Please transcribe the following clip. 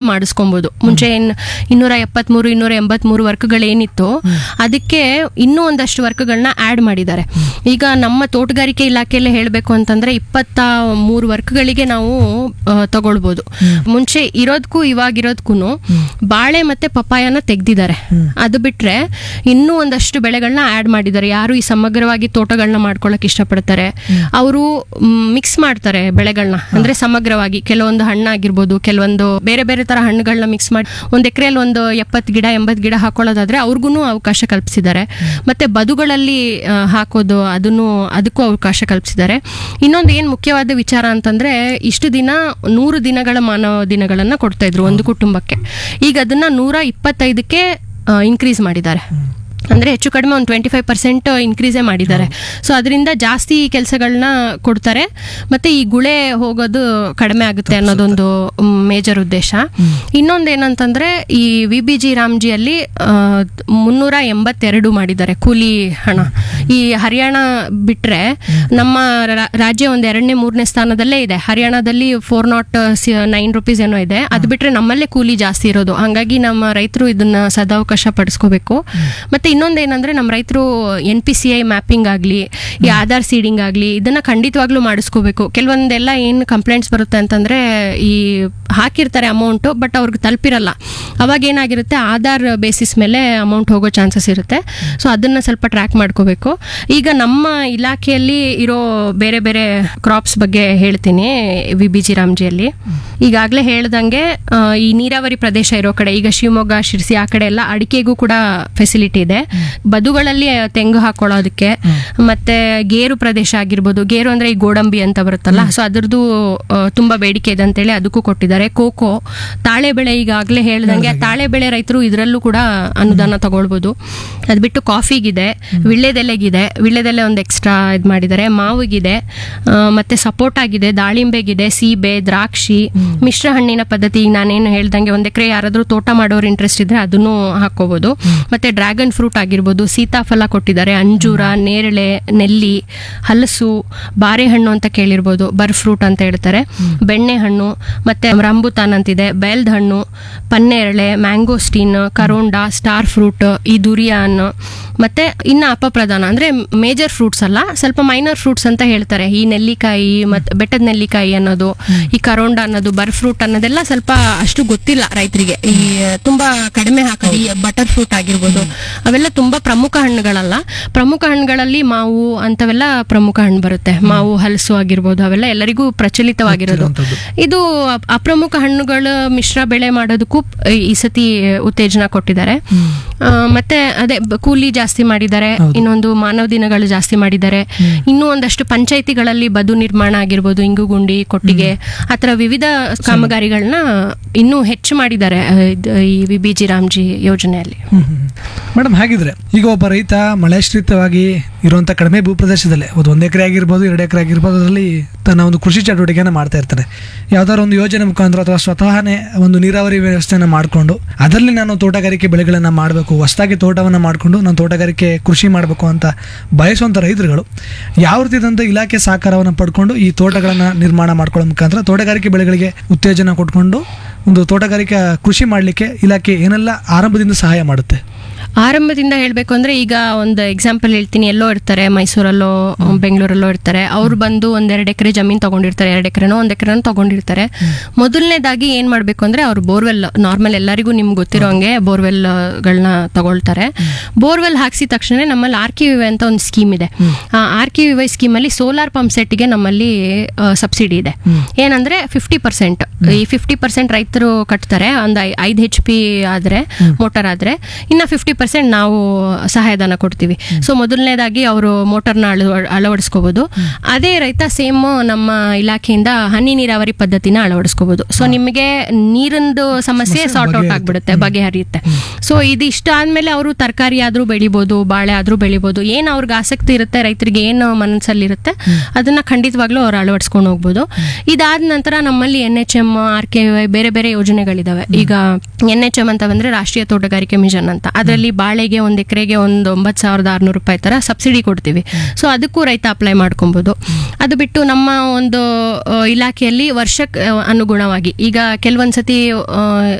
ಮಾಡಿಸ್ಕೊಬಹುದು ಮುಂಚೆ ಏನ್ ಇನ್ನೂರ ಎಪ್ಪತ್ಮೂರು ಇನ್ನೂರ ಎಂಬತ್ಮೂರು ವರ್ಕ್ಗಳೇನಿತ್ತು ಅದಕ್ಕೆ ಇನ್ನೂ ಒಂದಷ್ಟು ವರ್ಕ್ಗಳನ್ನ ಆಡ್ ಮಾಡಿದ್ದಾರೆ ಈಗ ನಮ್ಮ ತೋಟಗಾರಿಕೆ ಇಲಾಖೆಯಲ್ಲಿ ಹೇಳಬೇಕು ಅಂತಂದ್ರೆ ಇಪ್ಪತ್ತ ಮೂರು ವರ್ಕ್ಗಳಿಗೆ ನಾವು ಆ, ತಗೊಳ್ಬೋದು ಮುಂಚೆ ಇರೋದಕ್ಕೂ ಇವಾಗಿರೋದಕ್ಕೂ ಬಾಳೆ ಮತ್ತೆ ಪಪಾಯನ ತೆಗ್ದಿದ್ದಾರೆ ಅದು ಬಿಟ್ರೆ ಇನ್ನೂ ಒಂದಷ್ಟು ಬೆಳೆಗಳನ್ನ ಆಡ್ ಮಾಡಿದ್ದಾರೆ ಯಾರು ಈ ಸಮಗ್ರವಾಗಿ ತೋಟಗಳನ್ನ ಮಾಡ್ಕೊಳಕ್ ಇಷ್ಟಪಡ್ತಾರೆ ಅವರು ಮಿಕ್ಸ್ ಮಾಡ್ತಾರೆ ಬೆಳೆಗಳನ್ನ ಅಂದ್ರೆ ಸಮಗ್ರವಾಗಿ ಕೆಲವೊಂದು ಹಣ್ಣಾಗಿರ್ಬೋದು ಕೆಲವೊಂದು ಬೇರೆ ಬೇರೆ ತರ ಹಣ್ಣುಗಳನ್ನ ಮಿಕ್ಸ್ ಮಾಡಿ ಒಂದ್ ಎಕರೆಯಲ್ಲಿ ಒಂದು ಎಪ್ಪತ್ತು ಗಿಡ ಎಂಬತ್ತು ಗಿಡ ಹಾಕೊಳ್ಳೋದಾದ್ರೆ ಅವ್ರಿಗೂ ಅವಕಾಶ ಕಲ್ಪಿಸಿದ್ದಾರೆ ಮತ್ತೆ ಬದುಗಳಲ್ಲಿ ಆ, ಹಾಕೋದು ಅದನ್ನು ಅದಕ್ಕೂ ಅವಕಾಶ ಕಲ್ಪಿಸಿದ್ದಾರೆ ಇನ್ನೊಂದು ಏನ್ ಮುಖ್ಯವಾದ ವಿಚಾರ ಅಂತಂದ್ರೆ ಇಷ್ಟು ದಿನ ನೂರು ದಿನಗಳ ಮಾನವ ದಿನಗಳನ್ನ ಕೊಡ್ತಾ ಇದ್ರು ಒಂದು ಕುಟುಂಬಕ್ಕೆ ಈಗ ಅದನ್ನ ನೂರ ಇಪ್ಪತ್ತೈದಕ್ಕೆ ಇನ್ಕ್ರೀಸ್ ಮಾಡಿದ್ದಾರೆ ಅಂದ್ರೆ ಹೆಚ್ಚು ಕಡಿಮೆ ಒಂದು ಟ್ವೆಂಟಿ ಫೈವ್ ಪರ್ಸೆಂಟ್ ಇನ್ಕ್ರೀಸೇ ಮಾಡಿದ್ದಾರೆ ಸೊ ಅದರಿಂದ ಜಾಸ್ತಿ ಕೆಲಸಗಳನ್ನ ಕೊಡ್ತಾರೆ ಮತ್ತೆ ಈ ಗುಳೆ ಹೋಗೋದು ಕಡಿಮೆ ಆಗುತ್ತೆ ಅನ್ನೋದೊಂದು ಮೇಜರ್ ಉದ್ದೇಶ ಇನ್ನೊಂದು ಏನಂತಂದ್ರೆ ಈ ವಿ ಬಿ ಜಿ ರಾಮ್ಜಿಯಲ್ಲಿ ಆ, ಮುನ್ನೂರ ಎಂಬತ್ತೆರಡು ಮಾಡಿದ್ದಾರೆ ಕೂಲಿ ಹಣ ಈ ಹರಿಯಾಣ ಬಿಟ್ರೆ ನಮ್ಮ ರಾ- ರಾಜ್ಯ ಒಂದು ಎರಡನೇ ಮೂರನೇ ಸ್ಥಾನದಲ್ಲೇ ಇದೆ ಹರಿಯಾಣದಲ್ಲಿ ಫೋರ್ ನಾಟ್ ನೈನ್ ರುಪೀಸ್ ಏನೋ ಇದೆ ಅದು ಬಿಟ್ರೆ ನಮ್ಮಲ್ಲೇ ಕೂಲಿ ಜಾಸ್ತಿ ಇರೋದು ಹಂಗಾಗಿ ನಮ್ಮ ರೈತರು ಇದನ್ನ ಸದಾವಕಾಶ ಪಡಿಸ್ಕೋಬೇಕು ಮತ್ತೆ ಇನ್ನೊಂದೇನಂದ್ರೆ ನಮ್ಮ ರೈತರು N P C I mapping ಆಗಲಿ ಈ ಆಧಾರ್ ಸೀಡಿಂಗ್ ಆಗಲಿ ಇದನ್ನ ಖಂಡಿತವಾಗ್ಲೂ ಮಾಡಿಸ್ಕೋಬೇಕು ಕೆಲವೊಂದೆಲ್ಲ ಏನು ಕಂಪ್ಲೇಂಟ್ಸ್ ಬರುತ್ತೆ ಅಂತಂದ್ರೆ ಈ ಹಾಕಿರ್ತಾರೆ ಅಮೌಂಟು ಬಟ್ ಅವ್ರಿಗೆ ತಲುಪಿರಲ್ಲ ಅವಾಗ ಏನಾಗಿರುತ್ತೆ ಆಧಾರ್ ಬೇಸಿಸ್ ಮೇಲೆ ಅಮೌಂಟ್ ಹೋಗೋ ಚಾನ್ಸಸ್ ಇರುತ್ತೆ ಸೊ ಅದನ್ನ ಸ್ವಲ್ಪ ಟ್ರ್ಯಾಕ್ ಮಾಡ್ಕೋಬೇಕು ಈಗ ನಮ್ಮ ಇಲಾಖೆಯಲ್ಲಿ ಇರೋ ಬೇರೆ ಬೇರೆ ಕ್ರಾಪ್ಸ್ ಬಗ್ಗೆ ಹೇಳ್ತೀನಿ ವಿ ಬಿ ಜಿ ರಾಮ್ಜಿಯಲ್ಲಿ ಈಗಾಗಲೇ ಹೇಳ್ದಂಗೆ ಆ, ಈ ನೀರಾವರಿ ಪ್ರದೇಶ ಇರೋ ಕಡೆ ಈಗ ಶಿವಮೊಗ್ಗ ಶಿರ್ಸಿ ಆ ಕಡೆ ಎಲ್ಲ ಅಡಿಕೆಗೂ ಕೂಡ ಫೆಸಿಲಿಟಿ ಇದೆ ಬದುಗಳಲ್ಲಿ ತೆಂಗು ಹಾಕೊಳ್ಳೋದಕ್ಕೆ ಮತ್ತೆ ಗೇರು ಪ್ರದೇಶ ಆಗಿರ್ಬೋದು ಗೇರು ಅಂದ್ರೆ ಈ ಗೋಡಂಬಿ ಅಂತ ಬರುತ್ತಲ್ಲ ಸೊ ಅದ್ರದ್ದು ಆ, ತುಂಬಾ ಬೇಡಿಕೆ ಇದೆ ಅಂತೇಳಿ ಅದಕ್ಕೂ ಕೊಟ್ಟಿದ್ದಾರೆ ಕೋಕೋ ತಾಳೆ ಬೆಳೆ ಈಗಾಗಲೇ ಹೇಳ್ದಂಗೆ ತಾಳೆ ಬೆಳೆ ರೈತರು ಇದರಲ್ಲೂ ಕೂಡ ಅನುದಾನ ತಗೊಳ್ಬೋದು ಅದು ಬಿಟ್ಟು ಕಾಫಿಗಿದೆ ವಿಳ್ಳೆದೆಲೆಗಿದೆ ವಿಳ್ಳೆದೆಲೆ ಒಂದು ಎಕ್ಸ್ಟ್ರಾ ಇದು ಮಾಡಿದ್ದಾರೆ ಮಾವಿಗಿದೆ ಆ, ಮತ್ತೆ ಸಪೋರ್ಟ್ ಆಗಿದೆ ದಾಳಿಂಬೆಗಿದೆ ಸೀಬೆ ದ್ರಾಕ್ಷಿ ಮಿಶ್ರ ಹಣ್ಣಿನ ಪದ್ಧತಿ ಈಗ ನಾನೇನು ಹೇಳ್ದಂಗೆ ಒಂದ್ ಎಕರೆ ಯಾರಾದ್ರೂ ತೋಟ ಮಾಡೋರು ಇಂಟ್ರೆಸ್ಟ್ ಇದ್ರೆ ಅದನ್ನು ಹಾಕೋಬಹುದು ಮತ್ತೆ ಡ್ರ್ಯಾಗನ್ ಫ್ರೂಟ್ ಆಗಿರ್ಬೋದು ಸೀತಾಫಲ ಕೊಟ್ಟಿದ್ದಾರೆ ಅಂಜೂರ ನೇರಳೆ ನೆಲ್ಲಿ ಹಲಸು ಬಾರೆಹಣ್ಣು ಅಂತ ಕೇಳಿರ್ಬೋದು ಬರ್ ಫ್ರೂಟ್ ಅಂತ ಹೇಳ್ತಾರೆ ಬೆಣ್ಣೆ ಹಣ್ಣು ಮತ್ತೆ ರಂಬುತಾನ್ ಅಂತಿದೆ ಬೆಲ್ದ್ ಹಣ್ಣು ಪನ್ನೇರಳೆ ಮ್ಯಾಂಗೋಸ್ಟೀನ್ ಕರೋಂಡಾ ಸ್ಟಾರ್ ಫ್ರೂಟ್ ಈ ದುರಿಯಾನ್ ಮತ್ತೆ ಇನ್ನ ಅಪಪ್ರಧಾನ ಅಂದ್ರೆ ಮೇಜರ್ ಫ್ರೂಟ್ಸ್ ಅಲ್ಲ ಸ್ವಲ್ಪ ಮೈನರ್ ಫ್ರೂಟ್ಸ್ ಅಂತ ಹೇಳ್ತಾರೆ ಈ ನೆಲ್ಲಿಕಾಯಿ ಮತ್ತೆ ಬೆಟ್ಟದ ನೆಲ್ಲಿಕಾಯಿ ಅನ್ನೋದು ಈ ಕರೋಂಡ ಅನ್ನೋದು ಬರ್ ಫ್ರೂಟ್ ಅನ್ನೋದೆಲ್ಲ ಸ್ವಲ್ಪ ಅಷ್ಟು ಗೊತ್ತಿಲ್ಲ ರೈತರಿಗೆ ಈ ತುಂಬಾ ಕಡಿಮೆ ಹಾಕೋದು ಈ ಬಟರ್ ಫ್ರೂಟ್ ಆಗಿರ್ಬೋದು ಅವೆಲ್ಲ ತುಂಬಾ ಪ್ರಮುಖ ಹಣ್ಣುಗಳಲ್ಲ ಪ್ರಮುಖ ಹಣ್ಣುಗಳಲ್ಲಿ ಮಾವು ಅಂತವೆಲ್ಲ ಪ್ರಮುಖ ಹಣ್ಣು ಬರುತ್ತೆ ಮಾವು ಹಲಸು ಆಗಿರ್ಬೋದು ಅವೆಲ್ಲ ಎಲ್ಲರಿಗೂ ಪ್ರಚಲಿತವಾಗಿರೋದು ಇದು ಅಪ್- ಅಪ್ರಮುಖ ಹಣ್ಣುಗಳ ಮಿಶ್ರ ಬೆಳೆ ಮಾಡೋದಕ್ಕೂ ಈ ಸತಿ ಉತ್ತೇಜನ ಕೊಟ್ಟಿದ್ದಾರೆ ಆ, ಮತ್ತೆ ಅದೇ ಬ- ಕೂಲಿ ಜಾಸ್ತಿ ಮಾಡಿದ್ದಾರೆ ಇನ್ನೊಂದು ಮಾನವ ದಿನಗಳು ಜಾಸ್ತಿ ಮಾಡಿದ್ದಾರೆ ಇನ್ನೂ ಒಂದಷ್ಟು ಪಂಚಾಯಿತಿಗಳಲ್ಲಿ ಬದು ನಿರ್ಮಾಣ ಆಗಿರ್ಬೋದು ಇಂಗುಗುಂಡಿ ಕೊಟ್ಟಿಗೆ ಆ ಥರ ವಿವಿಧ ಕಾಮಗಾರಿಗಳನ್ನ ಇನ್ನೂ ಹೆಚ್ಚು ಮಾಡಿದ್ದಾರೆ ಆ, ಇದ್- ಈ ವಿ ಬಿ ಜಿ ರಾಮ್ಜಿ ಯೋಜನೆಯಲ್ಲಿ ಮೇಡಮ್ ಹಾಗಿದ್ರೆ ಈಗ ಒಬ್ಬ ರೈತ ಮಳೆಶ್ರಿತವಾಗಿ ಇರುವಂತ ಕಡಿಮೆ ಭೂಪ್ರದೇಶದಲ್ಲೇ ಒಂದು ಒಂದು ಎಕರೆ ಆಗಿರ್ಬೋದು ಎರಡು ಎಕರೆ ಆಗಿರ್ಬೋದು ಅದರಲ್ಲಿ ತನ್ನ ಒಂದು ಕೃಷಿ ಚಟುವಟಿಕೆಯನ್ನು ಮಾಡ್ತಾ ಇರ್ತಾನೆ ಯಾವ್ದಾದ್ರು ಒಂದು ಯೋಜನೆ ಮುಖಾಂತರ ಅಥವಾ ಸ್ವತಃನೇ ಒಂದು ನೀರಾವರಿ ವ್ಯವಸ್ಥೆಯನ್ನು ಮಾಡಿಕೊಂಡು ಅದರಲ್ಲಿ ನಾನು ತೋಟಗಾರಿಕೆ ಬೆಳೆಗಳನ್ನು ಮಾಡಬೇಕು ಹೊಸದಾಗಿ ತೋಟವನ್ನು ಮಾಡಿಕೊಂಡು ನಾನು ತೋಟಗಾರಿಕೆ ಕೃಷಿ ಮಾಡಬೇಕು ಅಂತ ಬಯಸುವಂಥ ರೈತರುಗಳು ಯಾವ ರೀತಿಯಾದಂಥ ಇಲಾಖೆ ಸಹಕಾರವನ್ನು ಪಡ್ಕೊಂಡು ಈ ತೋಟಗಳನ್ನು ನಿರ್ಮಾಣ ಮಾಡ್ಕೊಳ್ಳೋ ಮುಖಾಂತರ ತೋಟಗಾರಿಕೆ ಬೆಳೆಗಳಿಗೆ ಉತ್ತೇಜನ ಕೊಟ್ಕೊಂಡು ಒಂದು ತೋಟಗಾರಿಕೆ ಕೃಷಿ ಮಾಡಲಿಕ್ಕೆ ಇಲಾಖೆ ಏನೆಲ್ಲ ಆರಂಭದಿಂದ ಸಹಾಯ ಮಾಡುತ್ತೆ ಆರಂಭದಿಂದ ಹೇಳಬೇಕು ಅಂದ್ರೆ ಈಗ ಒಂದು ಎಕ್ಸಾಂಪಲ್ ಹೇಳ್ತೀನಿ ಎಲ್ಲೋ ಇರ್ತಾರೆ ಮೈಸೂರಲ್ಲೋ ಬೆಂಗಳೂರಲ್ಲೋ ಇರ್ತಾರೆ ಅವ್ರು ಬಂದು ಒಂದೆರಡು ಎಕರೆ ಜಮೀನು ತಗೊಂಡಿರ್ತಾರೆ ಎರಡು ಎಕರೆನೋ ಒಂದು ಎಕರೆನೋ ತಗೊಂಡಿರ್ತಾರೆ ಮೊದಲನೇದಾಗಿ ಏನ್ ಮಾಡ್ಬೇಕು ಅಂದ್ರೆ ಅವ್ರು ಬೋರ್ವೆಲ್ ನಾರ್ಮಲ್ ಎಲ್ಲರಿಗೂ ನಿಮ್ಗೆ ಗೊತ್ತಿರೋ ಹಂಗೆ ಬೋರ್ವೆಲ್ಗಳನ್ನ ತಗೊಳ್ತಾರೆ ಬೋರ್ವೆಲ್ ಹಾಕ್ಸಿದ ತಕ್ಷಣ ನಮ್ಮಲ್ಲಿ ಆರ್ ಕೆ ವಿ ಅಂತ ಒಂದು ಸ್ಕೀಮ್ ಇದೆ ಆ ಆರ್ ಕೆ ವಿ ವೈ ಸ್ಕೀಮಲ್ಲಿ ಸೋಲಾರ್ ಪಂಪ್ ಸೆಟ್ಗೆ ನಮ್ಮಲ್ಲಿ ಸಬ್ಸಿಡಿ ಇದೆ ಏನಂದ್ರೆ ಫಿಫ್ಟಿ ಪರ್ಸೆಂಟ್ ಈ ಫಿಫ್ಟಿ ಪರ್ಸೆಂಟ್ ರೈತರು ಕಟ್ತಾರೆ ಒಂದು ಐದು ಹೆಚ್ ಪಿ ಆದ್ರೆ ಮೋಟರ್ ಆದ್ರೆ ಇನ್ನ ಫಿಫ್ಟಿ ಪರ್ಸೆಂಟ್ ನಾವು ಸಹಾಯಧನ ಕೊಡ್ತೀವಿ ಸೊ ಮೊದಲನೇದಾಗಿ ಅವರು ಮೋಟರ್ನ ಅಳವ ಅಳವಡಿಸ್ಕೋಬಹುದು ಅದೇ ರೈತ ಸೇಮ್ ನಮ್ಮ ಇಲಾಖೆಯಿಂದ ಹನಿ ನೀರಾವರಿ ಪದ್ಧತಿನ ಅಳವಡಿಸ್ಕೋಬಹುದು ಸೊ ನಿಮಗೆ ನೀರಿಂದು ಸಮಸ್ಯೆ ಸಾರ್ಟ್ ಔಟ್ ಆಗ್ಬಿಡುತ್ತೆ ಬಗೆಹರಿಯುತ್ತೆ ಸೊ ಇದು ಇಷ್ಟ ಆದ್ಮೇಲೆ ಅವರು ತರಕಾರಿ ಆದ್ರೂ ಬೆಳಿಬೋದು ಬಾಳೆ ಆದ್ರೂ ಬೆಳಿಬೋದು ಏನ್ ಅವ್ರಿಗೆ ಆಸಕ್ತಿ ಇರುತ್ತೆ ರೈತರಿಗೆ ಏನು ಮನಸ್ಸಲ್ಲಿ ಇರುತ್ತೆ ಅದನ್ನ ಖಂಡಿತವಾಗ್ಲೂ ಅವ್ರು ಅಳವಡಿಸ್ಕೊಂಡು ಹೋಗ್ಬೋದು ಇದಾದ ನಂತರ ನಮ್ಮಲ್ಲಿ N H M R K ಬೇರೆ ಬೇರೆ ಯೋಜನೆಗಳಿದಾವೆ ಈಗ ಎನ್ ಎಚ್ ಎಂ ಅಂತ ಬಂದ್ರೆ ರಾಷ್ಟ್ರೀಯ ತೋಟಗಾರಿಕೆ ಮಿಷನ್ ಅಂತ ಅದರಲ್ಲಿ ಬಾಳೆಗೆ ಒಂದ್ ಎಕರೆಗೆ ಒಂದು ಒಂಬತ್ತು ಸಾವಿರದ ಆರ್ನೂರು ರೂಪಾಯಿ ತರ ಸಬ್ಸಿಡಿ ಕೊಡ್ತೀವಿ ಸೊ ಅದಕ್ಕೂ ರೈತ ಅಪ್ಲೈ ಮಾಡ್ಕೊಬಹುದು ಅದು ಬಿಟ್ಟು ನಮ್ಮ ಒಂದು ಆ, ಇಲಾಖೆಯಲ್ಲಿ ವರ್ಷಕ್ಕೆ ಆ, ಅನುಗುಣವಾಗಿ ಈಗ ಕೆಲವೊಂದ್ಸತಿ ಆ,